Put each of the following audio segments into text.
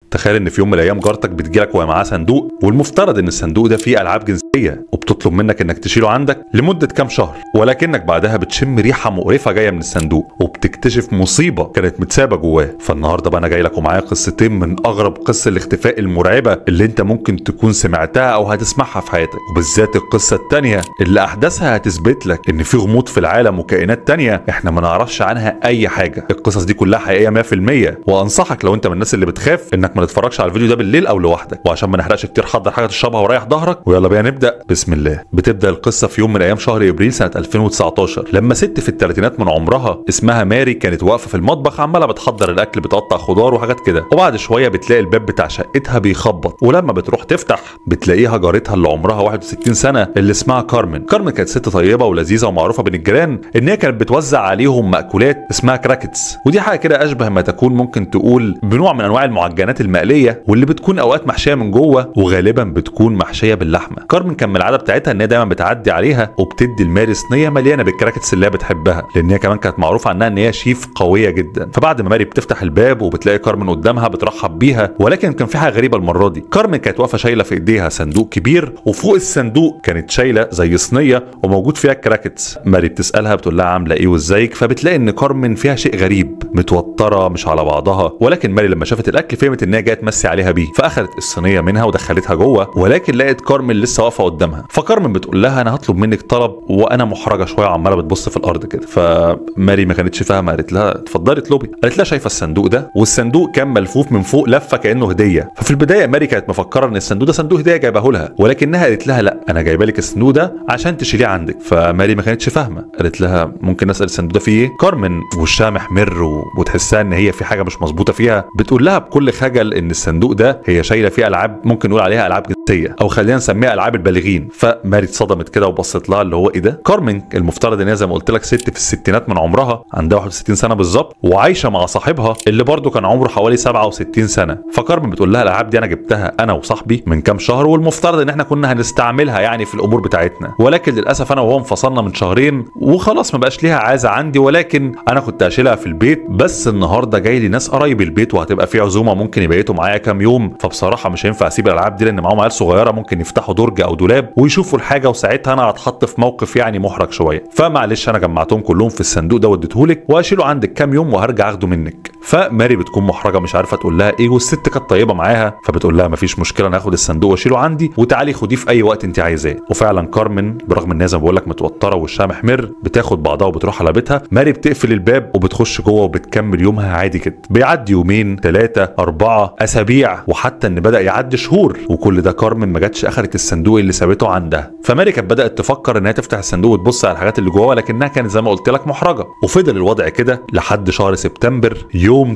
تخيل ان في يوم من الايام جارتك بتجيلك وهي معاها صندوق والمفترض ان الصندوق ده فيه العاب جنسيه وبتطلب منك انك تشيله عندك لمده كام شهر ولكنك بعدها بتشم ريحه مقرفه جايه من الصندوق وبتكتشف مصيبه كانت متسابه جواه فالنهارده بقى انا جاي لك ومعايا قصتين من اغرب قصص الاختفاء المرعبه اللي انت ممكن تكون سمعتها او هتسمعها في حياتك وبالذات القصه الثانيه اللي احداثها هتثبت لك ان في غموض في العالم وكائنات تانية احنا ما نعرفش عنها اي حاجه القصص دي كلها حقيقيه 100% وانصحك لو انت من الناس اللي بتخاف انك ما تتفرجش على الفيديو ده بالليل او لوحدك وعشان ما نحرقش كتير حضر حاجه تشربها وريح ظهرك ويلا بينا نبدا بسم الله بتبدا القصه في يوم من ايام شهر ابريل سنه 2019 لما ست في الثلاثينات من عمرها اسمها ماري كانت واقفه في المطبخ عماله بتحضر الاكل بتقطع خضار وحاجات كده وبعد شويه بتلاقي الباب بتاع شقتها بيخبط ولما بتروح تفتح بتلاقيها جارتها اللي عمرها 61 سنه اللي اسمها كارمن كارمن كانت ست طيبه ولذيذه ومعروفه بين الجيران ان هي كانت بتوزع عليهم مأكولات اسمها كراكتس ودي حاجه كده اشبه ما تكون ممكن تقول بنوع من انواع المعجنات المقليه واللي بتكون اوقات محشيه من جوه وغالبا بتكون محشيه باللحمه كارمن كان من العاده بتاعتها ان هي دايما بتعدي عليها وبتدي لماري صينيه مليانه بالكراكتس اللي هي بتحبها لان هي كمان كانت معروفه عنها ان هي شيف قويه جدا فبعد ما ماري بتفتح الباب وبتلاقي كارمن قدامها بترحب بيها ولكن كان في حاجه غريبه المره دي كارمن كانت واقفه شايله في ايديها صندوق كبير وفوق الصندوق كانت شايله زي صينيه وموجود فيها الكراكتس ماري بتسالها بتقول لها عامله ايه وازيك فبتلاقي ان كارمن فيها شيء غريب متوتره مش على بعضها ولكن ماري لما شافت الاكل فهمت ان هي جايه تمسي عليها بيه فاخذت الصينيه منها ودخلتها جوه ولكن لقت كارمن لسه واقفه قدامها فكارمن بتقول لها انا هطلب منك طلب وانا محرجه شويه وعماله بتبص في الارض كده فماري ما كانتش فاهمه قالت لها اتفضلي اطلبي قالت لها شايفه الصندوق ده والصندوق كان ملفوف من فوق لفه كانه هديه ففي البدايه ماري كانت مفكره ان الصندوق ده صندوق هديه جايبه لها ولكنها قالت لها لا انا جايبه لك الصندوق ده عشان تشيليه عندك فماري ما كانتش فاهمه قالت لها ممكن اسال الصندوق ده فيه ايه كارمن وشها محمر و... وتحسها ان هي في حاجه مش مظبوطه فيها بتقول لها بكل خجل ان الصندوق ده هي شايله فيه العاب ممكن نقول عليها العاب جنسيه او خلينا نسميها العاب البالغين فماري اتصدمت كده وبصت لها اللي هو ايه ده كارمن المفترض ان هي زي ما قلت لك ست في الستينات من عمرها عندها 61 سنه بالظبط وعايشه مع صاحبها اللي برضه كان عمره حوالي 67 سنه فكارمن بتقول لها الالعاب دي انا جبتها انا وصاحبي من كام شهر والمفترض ان احنا كنا هنستعملها يعني في الامور بتاعتنا ولكن للاسف انا وهو انفصلنا من شهرين وخلاص ما بقاش ليها عازه عندي ولكن انا كنت هشيلها في البيت بس النهارده جاي لي ناس قرايب البيت وهتبقى في عزومه ممكن يبيتوا معايا كام يوم فبصراحه مش هينفع اسيب الالعاب دي لان معاهم عيال صغيره ممكن يفتحوا درج او دولاب ويشوفوا الحاجه وساعتها انا هتحط في موقف يعني محرج شويه فمعلش انا جمعتهم كلهم في الصندوق ده واديتهولك وهشيله عندك كام يوم وهرجع اخده منك فماري بتكون محرجه مش عارفه تقول لها ايه والست كانت طيبه معاها فبتقول لها مفيش مشكله انا هاخد الصندوق واشيله عندي وتعالي خديه في اي وقت انت عايزاه وفعلا كارمن برغم ان هي زي ما بقول لك متوتره وشها محمر بتاخد بعضها وبتروح على بيتها ماري بتقفل الباب وبتخش جوه وبتكمل يومها عادي كده بيعدي يومين ثلاثه اربعه اسابيع وحتى ان بدا يعدي شهور وكل ده كارمن ما جاتش اخذت الصندوق اللي سابته عندها فماري كانت بدات تفكر انها تفتح الصندوق وتبص على الحاجات اللي جواه ولكنها كانت زي ما قلت لك محرجه وفضل الوضع كده لحد شهر سبتمبر يوم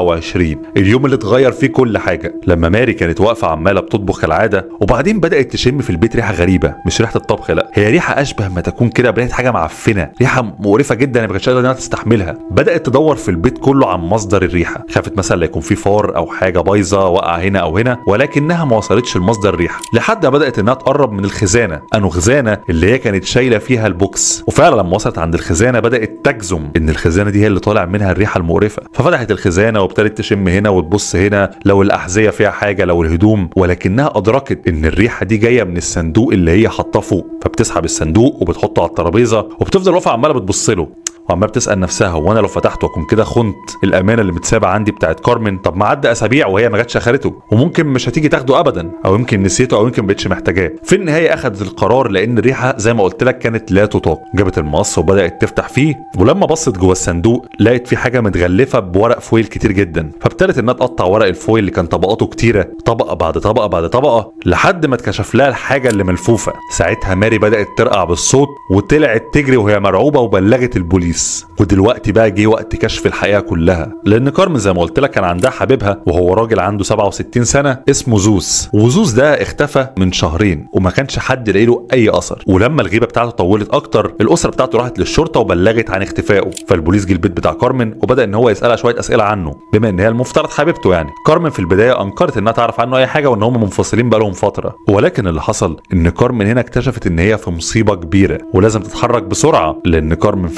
29 اليوم اللي اتغير فيه كل حاجه لما ماري كانت واقفه عماله بتطبخ كالعاده وبعدين بدات تشم في البيت ريحه غريبه مش ريحه الطبخ لا هي ريحه اشبه ما تكون كده بريحه حاجه معفنه ريحه مقرفه جدا ما كانتش قادره انها تستحملها بدات تدور في البيت كله عن مصدر الريحه خافت مثلا لا يكون في فار او حاجه بايظه وقع هنا او هنا ولكنها ما وصلتش لمصدر الريحه لحد ما بدات انها تقرب من الخزانه انه خزانه اللي هي كانت شايله فيها البوكس وفعلا لما وصلت عند الخزانه بدات تجزم ان الخزانه دي هي اللي طالع منها الريحه المقرفه ففتحت الخزانه وابتدت تشم هنا وتبص هنا لو الاحذيه فيها حاجه لو الهدوم ولكنها ادركت ان الريحه دي جايه من الصندوق اللي هي حاطاه فوق فبتسحب الصندوق وبتحطه على الترابيزه وبتفضل واقفه عماله بتبص له وعمال بتسال نفسها هو انا لو فتحته اكون كده خنت الامانه اللي متسابه عندي بتاعت كارمن طب ما عدى اسابيع وهي ما جاتش اخدته وممكن مش هتيجي تاخده ابدا او يمكن نسيته او يمكن ما بقتش محتاجاه في النهايه اخذت القرار لان الريحه زي ما قلت لك كانت لا تطاق جابت المقص وبدات تفتح فيه ولما بصت جوه الصندوق لقت في حاجه متغلفه بورق فويل كتير جدا فابتدت انها تقطع ورق الفويل اللي كان طبقاته كتيره طبقه بعد طبقه بعد طبقه لحد ما اتكشف لها الحاجه اللي ملفوفه ساعتها ماري بدات ترقع بالصوت وطلعت تجري وهي مرعوبه وبلغت البوليس ودلوقتي دلوقتي بقى جه وقت كشف الحقيقه كلها لان كارمن زي ما قلت لك كان عندها حبيبها وهو راجل عنده 67 سنه اسمه زوس وزوس ده اختفى من شهرين وما كانش حد لاقي له اي اثر ولما الغيبه بتاعته طولت اكتر الاسره بتاعته راحت للشرطه وبلغت عن اختفائه فالبوليس جه البيت بتاع كارمن وبدا ان هو يسالها شويه اسئله عنه بما ان هي المفترض حبيبته يعني كارمن في البدايه انكرت انها تعرف عنه اي حاجه وان هم منفصلين بقالهم فتره ولكن اللي حصل ان كارمن هنا اكتشفت ان هي في مصيبه كبيره ولازم تتحرك بسرعه لان كارمن في الحقيقه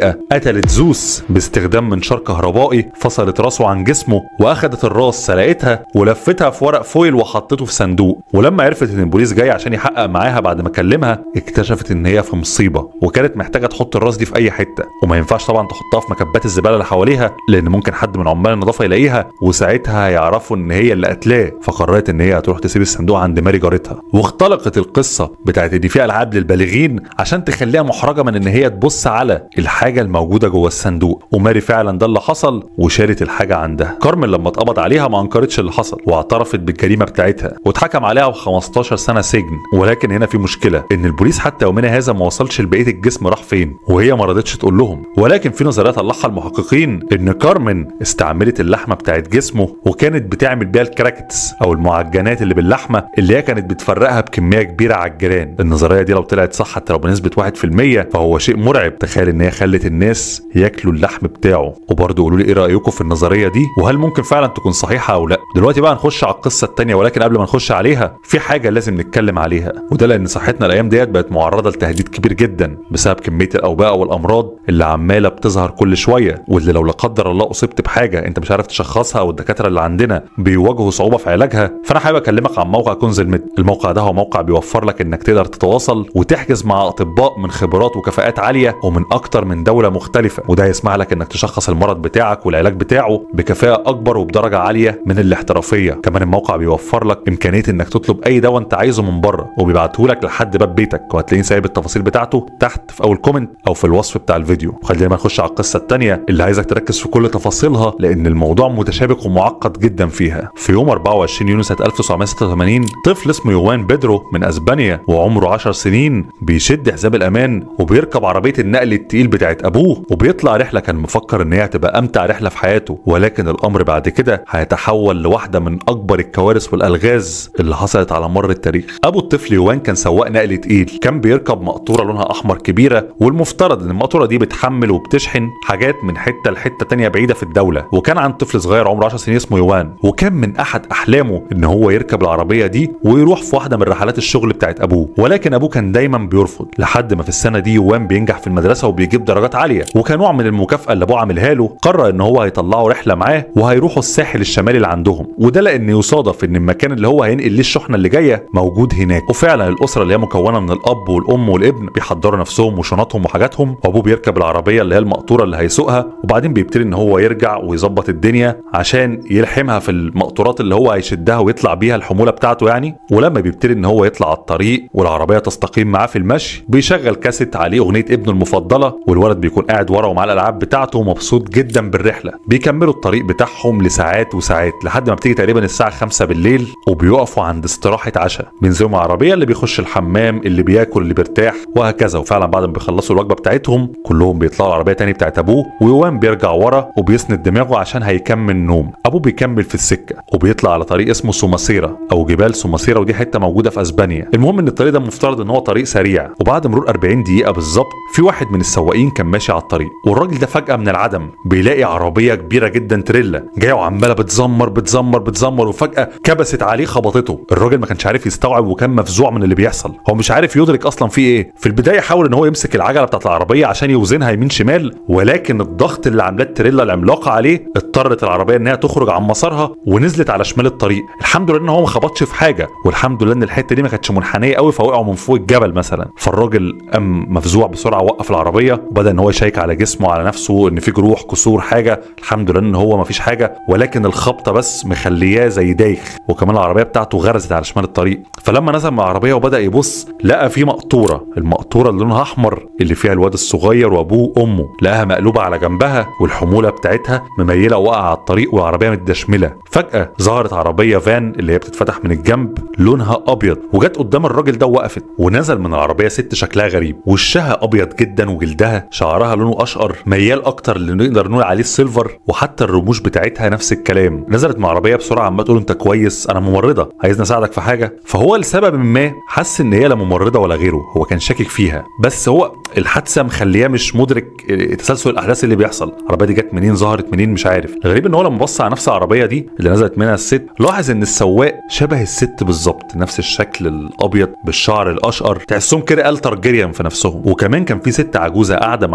فجاه قتلت زوس باستخدام منشار كهربائي فصلت راسه عن جسمه واخدت الراس سلقتها ولفتها في ورق فويل وحطته في صندوق ولما عرفت ان البوليس جاي عشان يحقق معاها بعد ما كلمها اكتشفت ان هي في مصيبه وكانت محتاجه تحط الراس دي في اي حته وما ينفعش طبعا تحطها في مكبات الزباله اللي حواليها لان ممكن حد من عمال النظافه يلاقيها وساعتها هيعرفوا ان هي اللي قتلاه فقررت ان هي هتروح تسيب الصندوق عند ماري جارتها واختلقت القصه بتاعت ان في العاب للبالغين عشان تخليها محرجه من ان هي تبص على الحاجه الموجوده جوه الصندوق وماري فعلا ده اللي حصل وشالت الحاجه عندها كارمن لما اتقبض عليها ما انكرتش اللي حصل واعترفت بالجريمه بتاعتها واتحكم عليها ب 15 سنه سجن ولكن هنا في مشكله ان البوليس حتى يومنا هذا ما وصلش لبقيه الجسم راح فين وهي ما رضتش تقول لهم ولكن في نظريه طلعها المحققين ان كارمن استعملت اللحمه بتاعت جسمه وكانت بتعمل بيها الكراكتس او المعجنات اللي باللحمه اللي هي كانت بتفرقها بكميه كبيره على الجيران النظريه دي لو طلعت صح حتى لو بنسبه 1% فهو شيء مرعب تخيل ان هي خلت الناس ياكلوا اللحم بتاعه وبرضه قولوا لي ايه رايكم في النظريه دي وهل ممكن فعلا تكون صحيحه او لا دلوقتي بقى نخش على القصه الثانيه ولكن قبل ما نخش عليها في حاجه لازم نتكلم عليها وده لان صحتنا الايام ديت بقت معرضه لتهديد كبير جدا بسبب كميه الاوبئه والامراض اللي عماله بتظهر كل شويه واللي لو لا قدر الله اصبت بحاجه انت مش عارف تشخصها او الدكاتره اللي عندنا بيواجهوا صعوبه في علاجها فانا حابب اكلمك عن موقع كونزل ميد الموقع ده هو موقع بيوفر لك انك تقدر تتواصل وتحجز مع اطباء من خبرات وكفاءات عاليه ومن اكتر من دوله مختلفه وده يسمح لك انك تشخص المرض بتاعك والعلاج بتاعه بكفاءه اكبر وبدرجه عاليه من الاحترافيه كمان الموقع بيوفر لك امكانيه انك تطلب اي دواء انت عايزه من بره وبيبعته لك لحد باب بيتك وهتلاقيه سايب التفاصيل بتاعته تحت في اول كومنت او في الوصف بتاع الفيديو خلينا نخش على القصه الثانيه اللي عايزك تركز في كل تفاصيلها لان الموضوع متشابك ومعقد جدا فيها في يوم 24 يونيو سنه 1986 طفل اسمه يوان بيدرو من اسبانيا وعمره 10 سنين بيشد حزام الامان وبيركب عربيه النقل التقيل بتاعت ابوه وبيطلع رحله كان مفكر ان هي هتبقى امتع رحله في حياته ولكن الامر بعد كده هيتحول لواحده من اكبر الكوارث والالغاز اللي حصلت على مر التاريخ ابو الطفل يوان كان سواق نقل تقيل كان بيركب مقطوره لونها احمر كبيره والمفترض ان المقطوره دي بتحمل وبتشحن حاجات من حته لحته تانية بعيده في الدوله وكان عند طفل صغير عمره 10 سنين اسمه يوان وكان من احد احلامه ان هو يركب العربيه دي ويروح في واحده من رحلات الشغل بتاعت ابوه ولكن ابوه كان دايما بيرفض لحد ما في السنه دي يوان بينجح في المدرسه وبيجيب درجات عاليه وكنوع من المكافاه اللي ابوه عاملها له قرر ان هو هيطلعه رحله معاه وهيروحوا الساحل الشمالي اللي عندهم وده لان يصادف ان المكان اللي هو هينقل ليه الشحنه اللي جايه موجود هناك وفعلا الاسره اللي هي مكونه من الاب والام والابن بيحضروا نفسهم وشنطهم وحاجاتهم وابوه بيركب العربيه اللي هي المقطوره اللي هيسوقها وبعدين بيبتدي ان هو يرجع ويظبط الدنيا عشان يلحمها في المقطورات اللي هو هيشدها ويطلع بيها الحموله بتاعته يعني ولما بيبتدي ان هو يطلع على الطريق والعربيه تستقيم معاه في المشي بيشغل كاسيت عليه اغنيه ابنه المفضله والولد بيكون قاعد ورا ومعاه الالعاب بتاعته ومبسوط جدا بالرحله بيكملوا الطريق بتاعهم لساعات وساعات لحد ما بتيجي تقريبا الساعه 5 بالليل وبيقفوا عند استراحه عشاء بينزلوا مع العربيه اللي بيخش الحمام اللي بياكل اللي بيرتاح وهكذا وفعلا بعد ما بيخلصوا الوجبه بتاعتهم كلهم بيطلعوا العربيه تاني بتاعت ابوه ويوان بيرجع ورا وبيسند دماغه عشان هيكمل نوم ابوه بيكمل في السكه وبيطلع على طريق اسمه سوماسيرا او جبال سوماسيرا ودي حته موجوده في اسبانيا المهم ان الطريق ده مفترض ان هو طريق سريع وبعد مرور 40 دقيقه بالظبط في واحد من السواقين كان ماشي على الطريق والراجل ده فجاه من العدم بيلاقي عربيه كبيره جدا تريلا جايه وعماله بتزمر بتزمر بتزمر وفجاه كبست عليه خبطته الراجل ما كانش عارف يستوعب وكان مفزوع من اللي بيحصل هو مش عارف يدرك اصلا في ايه في البدايه حاول ان هو يمسك العجله بتاعت العربيه عشان يوزنها يمين شمال ولكن الضغط اللي عاملاه التريلا العملاقه عليه اضطرت العربيه انها تخرج عن مسارها ونزلت على شمال الطريق الحمد لله ان هو ما خبطش في حاجه والحمد لله ان الحته دي ما كانتش منحنيه قوي فوقعوا من فوق الجبل مثلا فالراجل قام مفزوع بسرعه وقف العربيه وبدا ان هو يشيك على جسمه على نفسه ان في جروح كسور حاجه الحمد لله ان هو ما فيش حاجه ولكن الخبطه بس مخلياه زي دايخ وكمان العربيه بتاعته غرزت على شمال الطريق فلما نزل من العربيه وبدا يبص لقى في مقطوره المقطوره اللي لونها احمر اللي فيها الواد الصغير وابوه وامه لقاها مقلوبه على جنبها والحموله بتاعتها مميله وقع على الطريق والعربيه متدشمله فجاه ظهرت عربيه فان اللي هي بتتفتح من الجنب لونها ابيض وجت قدام الراجل ده ووقفت ونزل من العربيه ست شكلها غريب وشها ابيض جدا وجلدها شعرها لونه اشقر ميال اكتر اللي نقدر نقول عليه السيلفر وحتى الرموش بتاعتها نفس الكلام نزلت من العربيه بسرعه عمال تقول انت كويس انا ممرضه عايزني اساعدك في حاجه فهو لسبب ما حس ان هي لا ممرضه ولا غيره هو كان شاكك فيها بس هو الحادثه مخلياه مش مدرك تسلسل الاحداث اللي بيحصل العربيه دي جت منين ظهرت منين مش عارف الغريب ان هو لما بص على نفس العربيه دي اللي نزلت منها الست لاحظ ان السواق شبه الست بالظبط نفس الشكل الابيض بالشعر الاشقر تحسهم كده قال ترجريان في نفسهم وكمان كان في ست عجوزه قاعده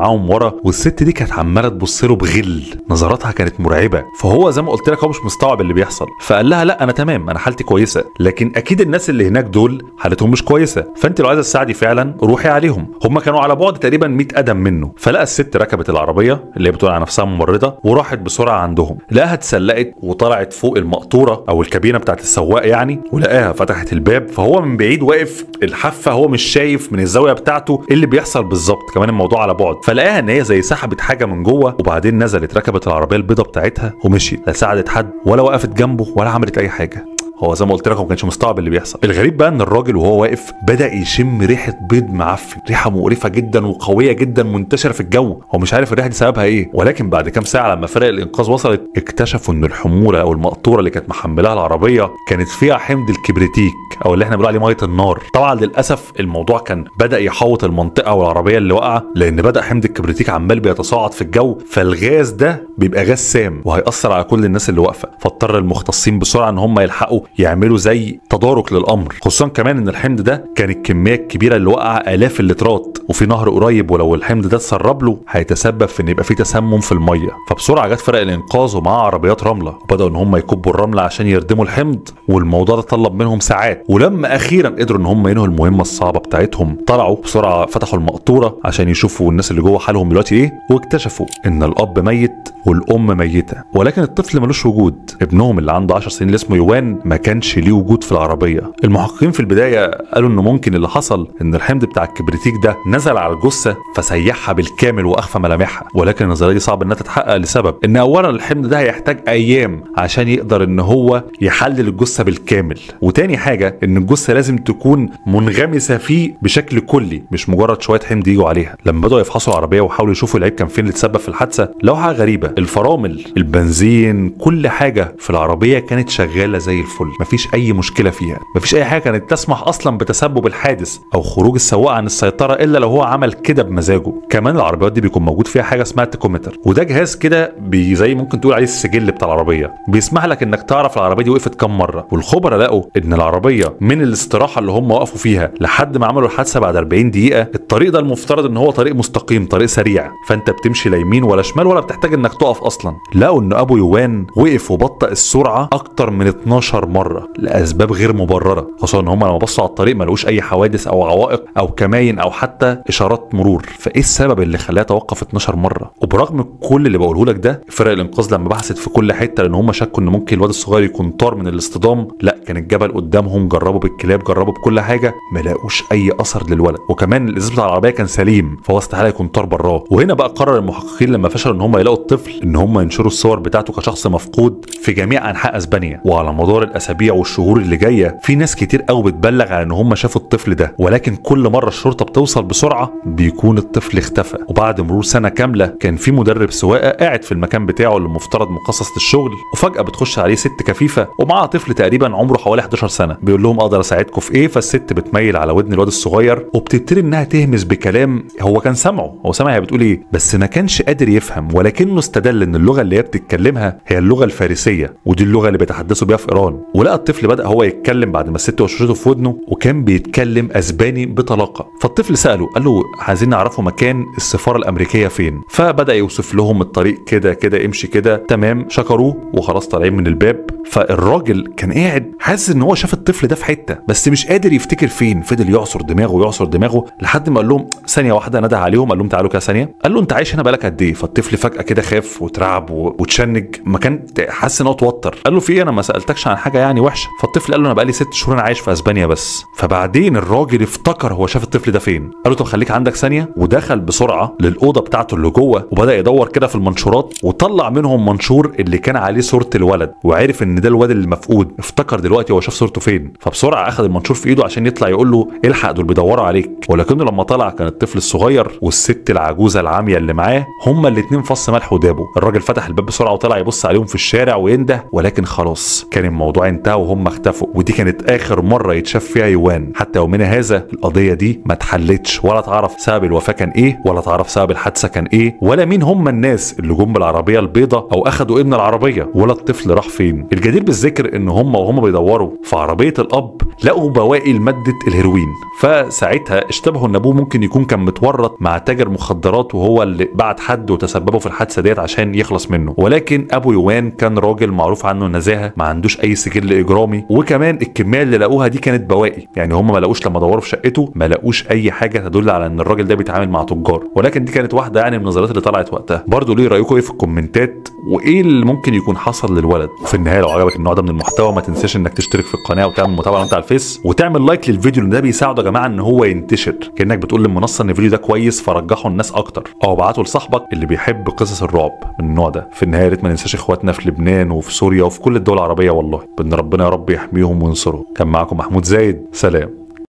معاهم ورا والست دي كانت عماله تبص له بغل نظراتها كانت مرعبه فهو زي ما قلت لك هو مش مستوعب اللي بيحصل فقال لها لا انا تمام انا حالتي كويسه لكن اكيد الناس اللي هناك دول حالتهم مش كويسه فانت لو عايزه تساعدي فعلا روحي عليهم هم كانوا على بعد تقريبا 100 قدم منه فلقى الست ركبت العربيه اللي هي بتقول على نفسها ممرضه وراحت بسرعه عندهم لقاها اتسلقت وطلعت فوق المقطوره او الكابينه بتاعت السواق يعني ولقاها فتحت الباب فهو من بعيد واقف الحافه هو مش شايف من الزاويه بتاعته ايه اللي بيحصل بالظبط كمان الموضوع على بعد فلقاها ان هي زي سحبت حاجه من جوه وبعدين نزلت ركبت العربيه البيضه بتاعتها ومشيت لا ساعدت حد ولا وقفت جنبه ولا عملت اي حاجه هو زي ما قلت لك هو ما كانش مستوعب اللي بيحصل الغريب بقى ان الراجل وهو واقف بدا يشم ريحه بيض معفن ريحه مقرفه جدا وقويه جدا منتشره في الجو هو مش عارف الريحه دي سببها ايه ولكن بعد كام ساعه لما فرق الانقاذ وصلت اكتشفوا ان الحموله او المقطوره اللي كانت محملاها العربيه كانت فيها حمض الكبريتيك او اللي احنا بنقول عليه ميه النار طبعا للاسف الموضوع كان بدا يحوط المنطقه والعربيه اللي واقعه لان بدا حمض الكبريتيك عمال بيتصاعد في الجو فالغاز ده بيبقى غاز سام وهيأثر على كل الناس اللي واقفه فاضطر المختصين بسرعه ان هم يلحقوا يعملوا زي تدارك للامر خصوصا كمان ان الحمض ده كان الكميه الكبيره اللي وقع الاف اللترات وفي نهر قريب ولو الحمض ده اتسرب له هيتسبب في ان يبقى في تسمم في الميه فبسرعه جت فرق الانقاذ ومعاه عربيات رمله وبداوا ان هم يكبوا الرمله عشان يردموا الحمض والموضوع ده طلب منهم ساعات ولما اخيرا قدروا ان هم ينهوا المهمه الصعبه بتاعتهم طلعوا بسرعه فتحوا المقطوره عشان يشوفوا الناس اللي جوه حالهم دلوقتي ايه واكتشفوا ان الاب ميت والام ميته ولكن الطفل ملوش وجود ابنهم اللي عنده 10 سنين اللي اسمه يوان ما كانش ليه وجود في العربيه المحققين في البدايه قالوا انه ممكن اللي حصل ان الحمض بتاع الكبريتيك ده نزل على الجثه فسيحها بالكامل واخفى ملامحها ولكن النظريه دي صعب انها تتحقق لسبب ان اولا الحمض ده هيحتاج ايام عشان يقدر ان هو يحلل الجثه بالكامل وتاني حاجه ان الجثه لازم تكون منغمسه فيه بشكل كلي مش مجرد شويه حمض يجوا عليها لما بداوا يفحصوا العربيه وحاولوا يشوفوا العيب كان فين اللي تسبب في الحادثه لقوا حاجه غريبه الفرامل البنزين كل حاجه في العربيه كانت شغاله زي الفل مفيش اي مشكله فيها مفيش اي حاجه كانت تسمح اصلا بتسبب الحادث او خروج السواق عن السيطره الا لو هو عمل كده بمزاجه كمان العربيات دي بيكون موجود فيها حاجه اسمها تيكومتر وده جهاز كده بي زي ممكن تقول عليه السجل بتاع العربيه بيسمح لك انك تعرف العربيه دي وقفت كام مره والخبراء لقوا ان العربيه من الاستراحه اللي هم وقفوا فيها لحد ما عملوا الحادثه بعد 40 دقيقه الطريق ده المفترض ان هو طريق مستقيم طريق سريع فانت بتمشي لا يمين ولا شمال ولا بتحتاج انك تقف اصلا لقوا ان ابو يوان وقف وبطأ السرعه اكتر من 12 مره لاسباب غير مبرره خصوصا ان هم لما بصوا على الطريق ما لقوش اي حوادث او عوائق او كماين او حتى اشارات مرور فايه السبب اللي خلاه توقف 12 مره وبرغم كل اللي بقوله لك ده فرق الانقاذ لما بحثت في كل حته لان هم شكوا ان ممكن الواد الصغير يكون طار من الاصطدام لا كان الجبل قدامهم جربوا بالكلاب جربوا بكل حاجه ما لاقوش اي اثر للولد وكمان الازاز بتاع العربيه كان سليم فهو استحاله يكون طار براه وهنا بقى قرر المحققين لما فشلوا ان هم يلاقوا الطفل ان هم ينشروا الصور بتاعته كشخص مفقود في جميع انحاء اسبانيا وعلى مدار الاسابيع والشهور اللي جايه في ناس كتير قوي بتبلغ على ان هم شافوا الطفل ده ولكن كل مره الشرطه بتوصل بسرعه بيكون الطفل اختفى وبعد مرور سنه كامله كان في مدرب سواقه قاعد في المكان بتاعه اللي المفترض مخصص للشغل وفجاه بتخش عليه ست كفيفه ومعاها طفل تقريبا عمره حوالي 11 سنه بيقول لهم اقدر اساعدكم في ايه فالست بتميل على ودن الواد الصغير وبتبتدي انها تهمس بكلام هو كان سامعه هو سامع هي بتقول ايه بس ما كانش قادر يفهم ولكنه استدل ان اللغه اللي هي بتتكلمها هي اللغه الفارسيه ودي اللغه اللي بيتحدثوا بيها في ايران ولقى الطفل بدا هو يتكلم بعد ما الست وشوشته في ودنه وكان بيتكلم اسباني بطلاقه فالطفل ساله قال له عايزين نعرفوا مكان السفاره الامريكيه فين فبدا يوصف لهم الطريق كده كده امشي كده تمام شكروه وخلاص طالعين من الباب فالراجل كان قاعد حاسس ان هو شاف الطفل ده في حته بس مش قادر يفتكر فين فضل يعصر دماغه ويعصر دماغه لحد ما قال لهم ثانيه واحده نده عليهم قال لهم تعالوا كده ثانيه قال له انت عايش هنا بقالك قد ايه فالطفل فجاه كده خاف واترعب و- واتشنج ما كان حاسس ان هو اتوتر قال له في ايه انا ما سالتكش عن حاجه يعني وحشه فالطفل قال له انا بقالي ست شهور انا عايش في اسبانيا بس فبعدين الراجل افتكر هو شاف الطفل ده فين قال له طب خليك عندك ثانيه ودخل بسرعه للاوضه بتاعته اللي جوه وبدا يدور كده في المنشورات وطلع منهم منشور اللي كان عليه صوره الولد وعرف ان ده الولد اللي مفقود افتكر دلوقتي هو شاف صورته فين فبسرعه اخذ المنشور في ايده عشان يطلع يقول له الحق دول بيدوروا عليك ولكنه لما طلع كان الطفل الصغير والست العجوزه العاميه اللي معاه هما الاتنين فص ملح ودابه الراجل فتح الباب بسرعه وطلع يبص عليهم في الشارع وينده ولكن خلاص كان الموضوع انتهى وهم اختفوا ودي كانت اخر مره يتشاف فيها يوان حتى يومنا هذا القضيه دي ما اتحلتش ولا تعرف سبب الوفاه كان ايه ولا تعرف سبب الحادثه كان ايه ولا مين هم الناس اللي جم بالعربيه البيضاء او اخدوا ابن العربيه ولا الطفل راح فين الجدير بالذكر ان هم وهم بيدوروا في عربيه الاب لقوا بواقي لماده الهيروين فساعتها اشتبهوا ان ابوه ممكن يكون كان متورط مع تاجر مخدرات وهو اللي بعت حد وتسببوا في الحادثه ديت عشان يخلص منه ولكن ابو يوان كان راجل معروف عنه النزاهه ما عندوش اي سجل اجرامي وكمان الكميه اللي لقوها دي كانت بواقي يعني هم ما لقوش لما دوروا في شقته ما لقوش اي حاجه تدل على ان الراجل ده بيتعامل مع تجار ولكن دي كانت واحده يعني من النظريات اللي طلعت وقتها برضه ليه رايكم ايه في الكومنتات وايه اللي ممكن يكون حصل للولد وفي النهايه لو عجبك النوع ده من المحتوى ما تنساش انك تشترك في القناه وتعمل متابعه وانت على الفيس وتعمل لايك للفيديو لان ده بيساعده يا جماعه ان هو ينتشر كانك بتقول للمنصه ان الفيديو ده كويس فرجحه الناس اكتر او ابعته لصاحبك اللي بيحب قصص الرعب من النوع ده في النهايه يا ريت ما ننساش اخواتنا في لبنان وفي سوريا وفي كل الدول العربيه والله بان ربنا يا رب يحميهم وينصرهم كان معاكم محمود زايد سلام